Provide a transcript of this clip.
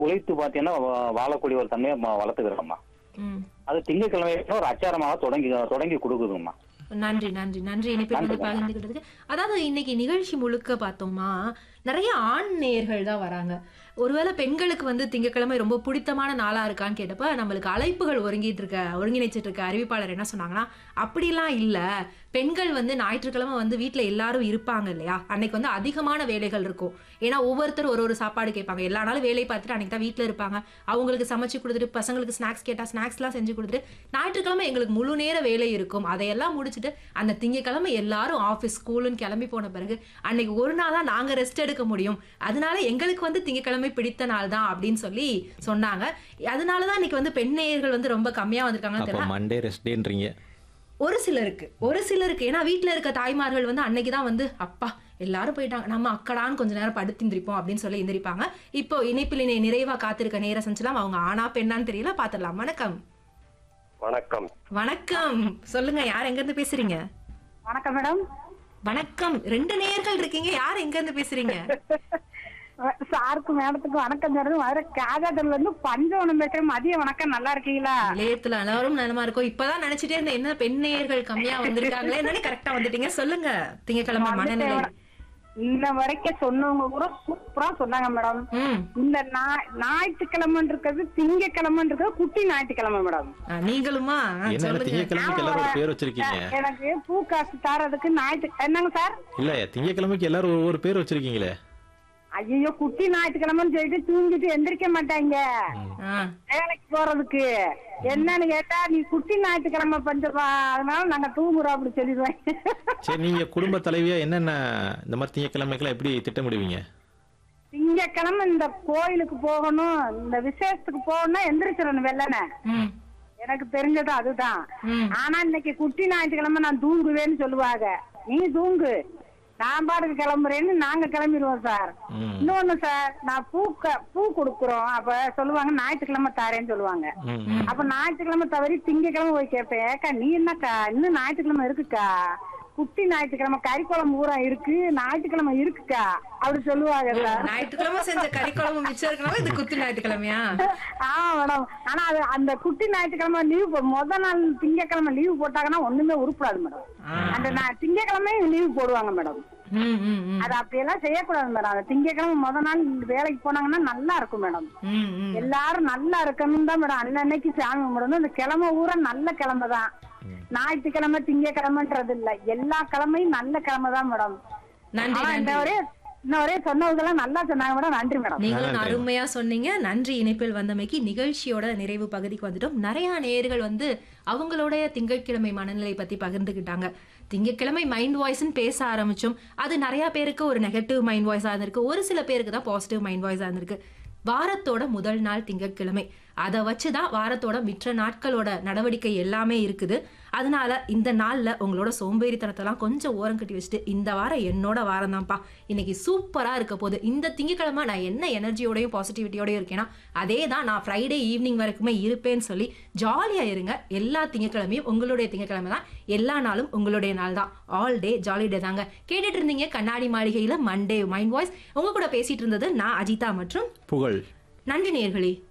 உழைத்து பாத்தீங்கன்னா வா- வாழக்கூடிய ஒரு தன்மையை ம- வளர்த்துக்கிறோம்மா ம் அது திங்கட்கிழமை ஒரு அச்சாரமாக தொடங்கி தொடங்கி கொடுக்குதுங்கம்மா நன்றி நன்றி நன்றி இணைப்பில் வந்து நன்றி. பகிர்ந்துக்கிட்டதுக்கு அதாவது இன்னைக்கு நிகழ்ச்சி முழுக்க பார்த்தோமா நிறைய ஆண் நேயர்கள் தான் வராங்க ஒருவேளை பெண்களுக்கு வந்து திங்கட்கிழமை ரொம்ப பிடித்தமான நாளா இருக்கான்னு கேட்டப்ப நம்மளுக்கு அழைப்புகள் ஒருங்கிட்டு இருக்க ஒருங்கிணைச்சிட்டு இருக்க அறிவிப்பாளர் என்ன சொன்னாங்கன்னா அப்படிலாம் இல்ல பெண்கள் வந்து ஞாயிற்றுக்கிழமை வந்து வீட்ல எல்லாரும் இருப்பாங்க இல்லையா அன்னைக்கு வந்து அதிகமான வேலைகள் இருக்கும் ஏன்னா ஒவ்வொருத்தரும் ஒரு ஒரு சாப்பாடு கேட்பாங்க எல்லா நாளும் வேலை பார்த்துட்டு அன்னைக்கு தான் வீட்ல இருப்பாங்க அவங்களுக்கு சமைச்சு கொடுத்துட்டு பசங்களுக்கு ஸ்நாக்ஸ் கேட்டா ஸ்நாக்ஸ்லாம் செஞ்சு கொடுத்துட்டு ஞாயிற்றுக்கிழமை எங்களுக்கு முழு நேர வேலை இருக்கும் அதையெல்லாம் முடிச்சுட்டு அந்த திங்கக்கிழமை எல்லாரும் ஆஃபீஸ் ஸ்கூலுன்னு கிளம்பி போன பிறகு அன்னைக்கு ஒரு நாள் தான் நாங்க ரெஸ்ட் எடுக்க முடியும் அதனால எங்களுக்கு வந்து திங்கக்கிழமை பிடித்த நாள் தான் அப்படின்னு சொல்லி சொன்னாங்க அதனால தான் இன்னைக்கு வந்து பெண் நேயர்கள் வந்து ரொம்ப கம்மியா வந்திருக்காங்கன்னு அப்போ தெரியல மண்டே ரெஸ்ட் டேன்றீங்க ஒரு சிலருக்கு ஒரு சிலருக்கு ஏன்னா வீட்ல இருக்க தாய்மார்கள் வந்து அன்னைக்கு தான் வந்து அப்பா எல்லாரும் போயிட்டாங்க நம்ம அக்கடான்னு கொஞ்ச நேரம் படுத்திருப்போம் அப்படின்னு சொல்லி எந்திரிப்பாங்க இப்போ இணைப்பில் இணை நிறைவா காத்திருக்க நேர செஞ்சலாம் அவங்க ஆனா பெண்ணான்னு தெரியல பாத்துடலாம் வணக்கம் வணக்கம் வணக்கம் சொல்லுங்க யார் எங்க இருந்து பேசுறீங்க வணக்கம் மேடம் வணக்கம் ரெண்டு நேயர்கள் இருக்கீங்க யார் எங்க இருந்து பேசுறீங்க சாருக்கு மேடத்துக்கு வணக்கம் மேடம் மதுரை காஜாட்டர்ல இருந்து பஞ்சவனம் பேசுறேன் மதிய வணக்கம் நல்லா இருக்கீங்களா நிலையத்துல எல்லாரும் நலமா இருக்கும் இப்பதான் நினைச்சிட்டே இருந்தேன் என்ன பெண் நேயர்கள் கம்மியா வந்திருக்காங்களே என்னன்னு கரெக்டா வந்துட்டீங்க சொல்லுங்க திங்கக்கிழமை மனநிலை இன்ன வரைக்கும் சொன்னவங்க கூட சூப்பரா சொன்னாங்க மேடம் ம் இந்த நா- ஞாயிற்றுக்கிழமைன்னு இருக்கிறது திங்கக்கிழமைன்னு இருக்கிறது குட்டி ஞாயிற்றுக்கிழமை மேடம் ஆ, நீங்களுமா ஆ, என்ன சொல்லுங்க திங்கக்கிழமைக்கு எல்லாரும் ஒரு பேர் வச்சிருக்கீங்க எனக்கு பூ காசு தரதுக்கு ஞாயிற்று என்னங்க சார் இல்ல திங்கக்கிழமைக்கு எல்லாரும் ஒரு ஒரு பேர் வச்சிருக்கீங்களே ஐயோ குட்டி ஞாயிற்றுக்கிழமைன்னு சொல்லிட்டு தூங்கிட்டு எந்திரிக்க மாட்டாங்க ஆ வேலைக்கு போறதுக்கு என்னன்னு கேட்டா நீ குட்டி ஞாயிற்றுக்கிழமை பஞ்சப்பா அதனால நாங்க தூங்குறோம் அப்படி சொல்லிடுவேன் சரி நீங்க குடும்ப தலைவியா என்னென்ன இந்த மாதிரி திங்கக்கிழமைக்கெல்லாம் எப்படி திட்டமிடுவீங்க திங்கக்கிழமை இந்த கோயிலுக்கு போகணும் இந்த விசேஷத்துக்கு போகணும்னா எந்திரிச்சிடணும் வெள்ளனை ம் எனக்கு தெரிஞ்சது அதுதான் ம். ஆனா இன்னைக்கு குட்டி ஞாயிற்றுக்கிழமை நான் தூங்குவேன்னு சொல்லுவாங்க நீ தூங்கு நான் பாட்டுக்கு கிளம்புறேன்னு நாங்க கிளம்பிடுவோம் சார் ம். இன்னொன்னு சார் நான் பூ க- பூ கொடுக்குறோம் அப்ப சொல்லுவாங்க ஞாயிற்றுக்கிழமை தாரேன்னு சொல்லுவாங்க ம், அப்ப ஞாயிற்றுக்கிழமை தவறி திங்கக்கிழமை போய் கேட்பேன் ஏக்கா நீ என்னக்கா இன்னும் ஞாயிற்றுக்கிழமை இருக்குக்கா குட்டி ஞாயிற்றுக்கிழமை கறி குழம்பு ஊரா இருக்கு ஞாயிற்றுக்கிழமை இருக்குக்கா அப்படி சொல்லுவாங்க சார் ஞாயிற்றுக்கிழமை செஞ்ச கறி குழம்பு மிச்சம் இருக்கனால இது குத்து ஞாயிற்றுக்கிழமையா ஆமா மேடம் ஆனா அது அந்த குட்டி ஞாயிற்றுக்கிழமை லீவ் முத நாள் திங்கக்கிழமை லீவ் போட்டாங்கன்னா ஒண்ணுமே உருப்படாது மேடம் அந்த நா- திங்கக்கிழமை லீவ் போடுவாங்க மேடம் ம் ம் ம் அது அப்படியெல்லாம் செய்யக்கூடாது மேடம் அந்த திங்கக்கிழமை முத நாள் வேலைக்கு போனாங்கன்னா நல்லா இருக்கும் மேடம் ம் ம் எல்லாரும் நல்லா இருக்கணும் தான் மேடம் அன்னன்னைக்கு சாமி கும்பிடணும் இந்த கிழமை ஊரா நல்ல கிழமை தான் ஞாயிற்றுக்கிழமை திங்கக்கிழமைன்றது இல்ல எல்லா கிழமையும் நல்ல கிழமை தான் மேடம் நன்றி ஆனா இந்த நன்றி ஒரே இன்ன ஒரே சொன்னவங்கெல்லாம் நல்லா சொன்னாங்க மேடம் நன்றி மேடம் நீங்களும் அருமையா சொன்னீங்க நன்றி இணைப்பில் வந்தமைக்கு நிகழ்ச்சியோட நிறைவு பகுதிக்கு வந்துட்டோம் நிறைய நேயர்கள் வந்து அவங்களுடைய திங்கட்கிழமை மனநிலை பத்தி பகிர்ந்துக்கிட்டாங்க திங்கட்கிழமை மைண்ட் வாய்ஸ்னு பேச ஆரம்பிச்சோம் அது நிறைய பேருக்கு ஒரு நெகட்டிவ் மைண்ட் வாய்ஸா இருந்திருக்கு ஒரு சில பேருக்கு தான் பாசிட்டிவ் மைண்ட் வாய்ஸா இருந்திருக்கு வாரத்தோட முதல் நாள் திங்கட்கிழமை அதை வச்சு தான் வாரத்தோட மிற்ற நாட்களோட நடவடிக்கை எல்லாமே இருக்குது அதனால இந்த நாள்ல உங்களோட சோம்பேறித்தனத்தெல்லாம் கொஞ்சம் ஓரம் கட்டி வச்சுட்டு இந்த வாரம் என்னோட வாரம் தான்ப்பா இன்னைக்கு சூப்பரா இருக்க போகுது இந்த திங்கக்கிழமை நான் என்ன எனர்ஜியோடயும் பாசிட்டிவிட்டியோடயும் இருக்கேன்னா அதே தான் நான் ஃப்ரைடே ஈவினிங் வரைக்குமே இருப்பேன்னு சொல்லி ஜாலியா இருங்க எல்லா திங்கக்கிழமையும் உங்களுடைய திங்கக்கிழமை தான் எல்லா நாளும் உங்களுடைய நாள் தான் ஆல் டே ஜாலி டே தாங்க கேட்டுட்டு இருந்தீங்க கண்ணாடி மாளிகையில மண்டே மைண்ட் வாய்ஸ் உங்க கூட பேசிட்டு இருந்தது நான் அஜிதா மற்றும் புகழ் நன்றி நேர்களே